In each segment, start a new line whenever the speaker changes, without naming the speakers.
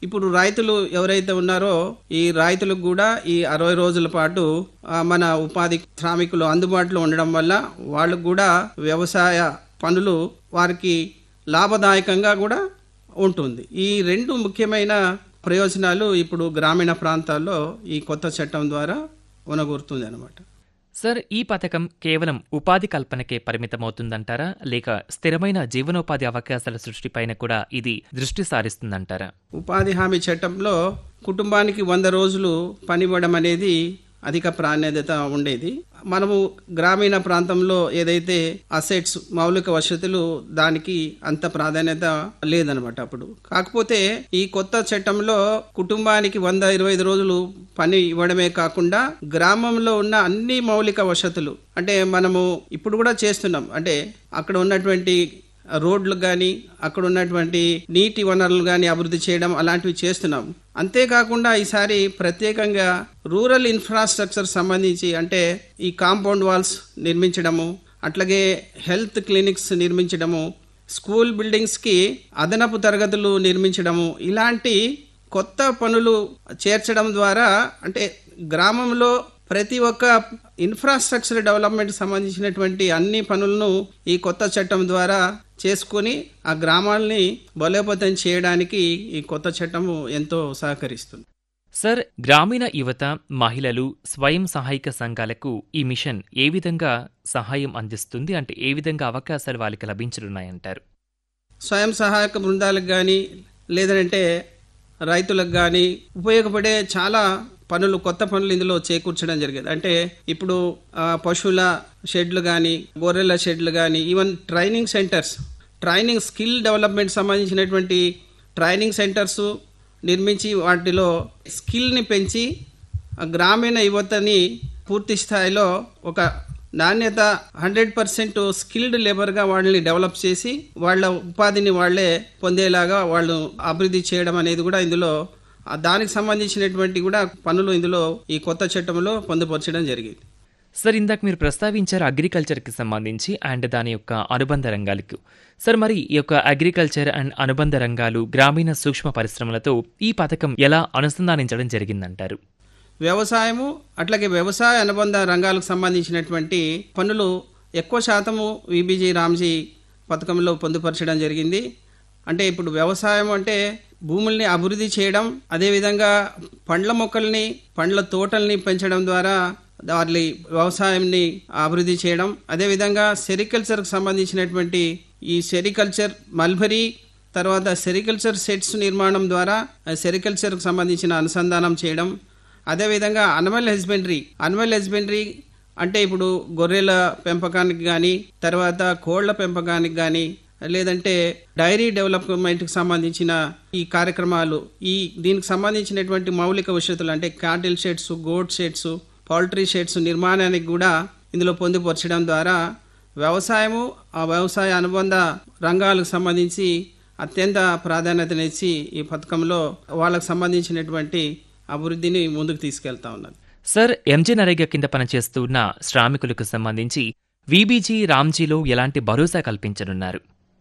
ఇప్పుడు రైతులు ఎవరైతే ఉన్నారో ఈ రైతులకు కూడా ఈ అరవై రోజుల పాటు ఆ, మన ఉపాధి శ్రామికులు అందుబాటులో ఉండడం వల్ల వాళ్ళకు కూడా వ్యవసాయ పనులు వారికి లాభదాయకంగా కూడా ఉంటుంది ఈ రెండు ముఖ్యమైన ప్రయోజనాలు ఇప్పుడు గ్రామీణ ప్రాంతాల్లో ఈ కొత్త చట్టం ద్వారా ఉనగూరుతుంది అనమాట
సార్ ఈ పథకం కేవలం ఉపాధి కల్పనకే పరిమితమవుతుందంటారా లేక స్థిరమైన జీవనోపాధి అవకాశాల సృష్టిపైన కూడా ఇది దృష్టి సారిస్తుందంటారా
ఉపాధి హామీ చట్టంలో కుటుంబానికి వంద రోజులు పనివ్వడం అనేది అధిక ప్రాధాన్యత ఉండేది మనము గ్రామీణ ప్రాంతంలో ఏదైతే అసెట్స్ మౌలిక వసతులు దానికి అంత ప్రాధాన్యత లేదనమాట అప్పుడు కాకపోతే ఈ కొత్త చట్టంలో కుటుంబానికి వంద ఇరవై ఐదు రోజులు పని ఇవ్వడమే కాకుండా గ్రామంలో ఉన్న అన్ని మౌలిక వసతులు అంటే మనము ఇప్పుడు కూడా చేస్తున్నాం అంటే అక్కడ ఉన్నటువంటి రోడ్లు కానీ అక్కడ ఉన్నటువంటి నీటి వనరులు కానీ అభివృద్ధి చేయడం అలాంటివి చేస్తున్నాం అంతేకాకుండా ఈసారి ప్రత్యేకంగా రూరల్ ఇన్ఫ్రాస్ట్రక్చర్ సంబంధించి అంటే ఈ కాంపౌండ్ వాల్స్ నిర్మించడము అట్లాగే హెల్త్ క్లినిక్స్ నిర్మించడము స్కూల్ బిల్డింగ్స్కి అదనపు తరగతులు నిర్మించడము ఇలాంటి కొత్త పనులు చేర్చడం ద్వారా అంటే గ్రామంలో ప్రతి ఒక్క ఇన్ఫ్రాస్ట్రక్చర్ డెవలప్మెంట్ సంబంధించినటువంటి అన్ని పనులను ఈ కొత్త చట్టం ద్వారా చేసుకొని ఆ గ్రామాల్ని బలోపేతం చేయడానికి ఈ కొత్త చట్టము ఎంతో సహకరిస్తుంది
సార్ గ్రామీణ యువత మహిళలు స్వయం సహాయక సంఘాలకు ఈ మిషన్ ఏ విధంగా సహాయం అందిస్తుంది అంటే ఏ విధంగా అవకాశాలు వాళ్ళకి లభించనున్నాయంటారు
స్వయం సహాయక బృందాలకు కానీ లేదంటే రైతులకు కానీ ఉపయోగపడే చాలా పనులు కొత్త పనులు ఇందులో చేకూర్చడం జరిగేది అంటే ఇప్పుడు ఆ, పశువుల షెడ్లు కానీ గొర్రెల షెడ్లు కానీ even training centres training skill development సంబంధించినటువంటి ట్రైనింగ్ సెంటర్స్ నిర్మించి వాటిలో స్కిల్ని పెంచి ఆ గ్రామీణ యువతని పూర్తి స్థాయిలో ఒక నాణ్యత హండ్రెడ్ పర్సెంట్ స్కిల్డ్ లేబర్గా వాళ్ళని డెవలప్ చేసి వాళ్ళ ఉపాధిని వాళ్ళే పొందేలాగా వాళ్ళు అభివృద్ధి చేయడం అనేది కూడా ఇందులో ఆ దానికి సంబంధించినటువంటి కూడా పనులు ఇందులో ఈ కొత్త చట్టంలో పొందుపరచడం జరిగింది
సార్ ఇందాక మీరు ప్రస్తావించారు అగ్రికల్చర్కి సంబంధించి అండ్ దాని యొక్క అనుబంధ రంగాలకు సార్ మరి ఈ యొక్క అగ్రికల్చర్ అండ్ అనుబంధ రంగాలు గ్రామీణ సూక్ష్మ పరిశ్రమలతో ఈ పథకం ఎలా అనుసంధానించడం జరిగిందంటారు
వ్యవసాయము అట్లాగే వ్యవసాయ అనుబంధ రంగాలకు సంబంధించినటువంటి పనులు ఎక్కువ శాతము విబీజీ రామ్జీ పథకంలో పొందుపరచడం జరిగింది అంటే ఇప్పుడు వ్యవసాయం అంటే భూముల్ని అభివృద్ధి చేయడం అదేవిధంగా పండ్ల మొక్కల్ని పండ్ల తోటల్ని పెంచడం ద్వారా వారి వ్యవసాయంని అభివృద్ధి చేయడం అదేవిధంగా సెరికల్చర్కి సంబంధించినటువంటి ఈ సెరికల్చర్ మల్బరీ తర్వాత సెరికల్చర్ సెట్స్ నిర్మాణం ద్వారా సెరికల్చర్కి సంబంధించిన అనుసంధానం చేయడం అదేవిధంగా అనిమల్ హస్బెండరీ అనిమల్ హస్బెండరీ అంటే ఇప్పుడు గొర్రెల పెంపకానికి కానీ తర్వాత కోళ్ల పెంపకానికి కానీ లేదంటే డైరీ డెవలప్మెంట్కి సంబంధించిన ఈ కార్యక్రమాలు ఈ దీనికి సంబంధించినటువంటి మౌలిక వసతులు అంటే cattle sheds goat sheds poultry sheds నిర్మాణానికి కూడా ఇందులో పొందుపరచడం ద్వారా వ్యవసాయము ఆ వ్యవసాయ అనుబంధ రంగాలకు సంబంధించి అత్యంత ప్రాధాన్యతనిచ్చి ఈ పథకంలో వాళ్ళకు సంబంధించినటువంటి అభివృద్ధిని ముందుకు తీసుకెళ్తా ఉన్నది
సార్ ఎంజీ నరేగా కింద పనిచేస్తున్న శ్రామికులకు సంబంధించి వీబీజీ రామ్జీలో ఎలాంటి భరోసా కల్పించనున్నారు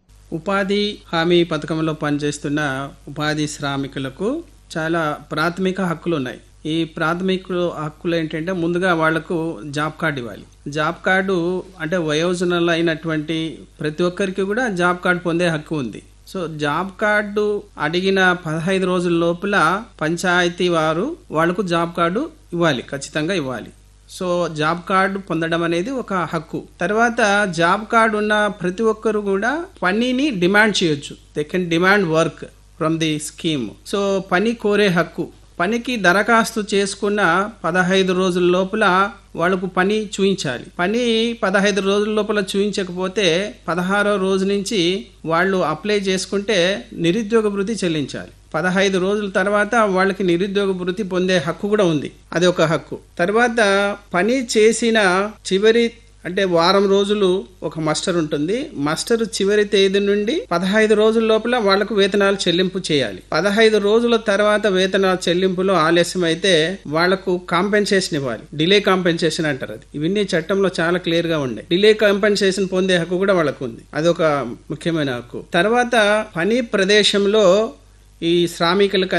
ఉపాధి హామీ పథకంలో పనిచేస్తున్న ఉపాధి శ్రామికులకు చాలా ప్రాథమిక హక్కులు ఉన్నాయి ఈ ప్రాథమిక హక్కులు ఏంటంటే ముందుగా వాళ్లకు జాబ్ కార్డు ఇవ్వాలి జాబ్ కార్డు అంటే వయోజనులు అయినటువంటి ప్రతి ఒక్కరికి కూడా జాబ్ కార్డు పొందే హక్కు ఉంది సో జాబ్ కార్డు అడిగిన పదహైదు రోజుల లోపల పంచాయతీ వారు వాళ్లకు జాబ్ కార్డు ఇవ్వాలి ఖచ్చితంగా ఇవ్వాలి సో జాబ్ కార్డు పొందడం అనేది ఒక హక్కు తర్వాత జాబ్ కార్డు ఉన్న ప్రతి ఒక్కరు కూడా పనిని డిమాండ్ చేయొచ్చు they can demand work from the scheme so పని కోరే హక్కు పనికి దరఖాస్తు చేసుకున్న పదహైదు రోజుల లోపల వాళ్ళకు పని చూయించాలి పని పదహైదు రోజుల లోపల చూయించకపోతే పదహారో రోజు నుంచి వాళ్ళు అప్లై చేసుకుంటే నిరుద్యోగ భృతి చెల్లించాలి పదహైదు రోజుల తర్వాత వాళ్ళకి నిరుద్యోగ భృతి పొందే హక్కు కూడా ఉంది అది ఒక హక్కు తర్వాత పని చేసిన చివరి అంటే వారం రోజులు ఒక మస్టర్ ఉంటుంది మస్టర్ చివరి తేదీ నుండి పదహైదు రోజుల లోపల వాళ్లకు వేతనాలు చెల్లింపు చేయాలి పదహైదు రోజుల తర్వాత వేతనాల చెల్లింపులో ఆలస్యం అయితే వాళ్లకు కాంపెన్సేషన్ ఇవ్వాలి డిలే కాంపెన్సేషన్ అంటారు అది ఇవన్నీ చట్టంలో చాలా క్లియర్ గా ఉన్నాయి డిలే కాంపెన్సేషన్ పొందే హక్కు కూడా వాళ్ళకు ఉంది అదొక ముఖ్యమైన హక్కు తర్వాత పని ప్రదేశంలో ఈ శ్రామికులకు